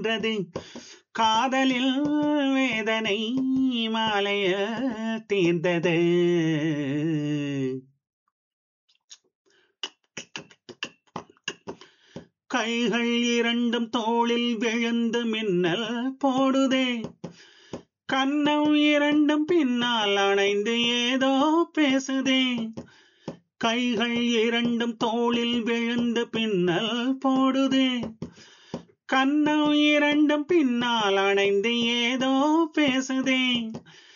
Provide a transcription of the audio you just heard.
என்றது காதலில் வேதனை மாலைய தீர்ந்தது கைகள் இரண்டும் தோளில் விழுந்து மின்னல் போடுதே கன்னம் இரண்டும் பின்னால் அணைந்து ஏதோ பேசுதே கைகள் இரண்டும் தோளில் விழுந்து பின்னல் போடுதே கன்னம் இரண்டும் பின்னால் அணைந்து ஏதோ பேசுதே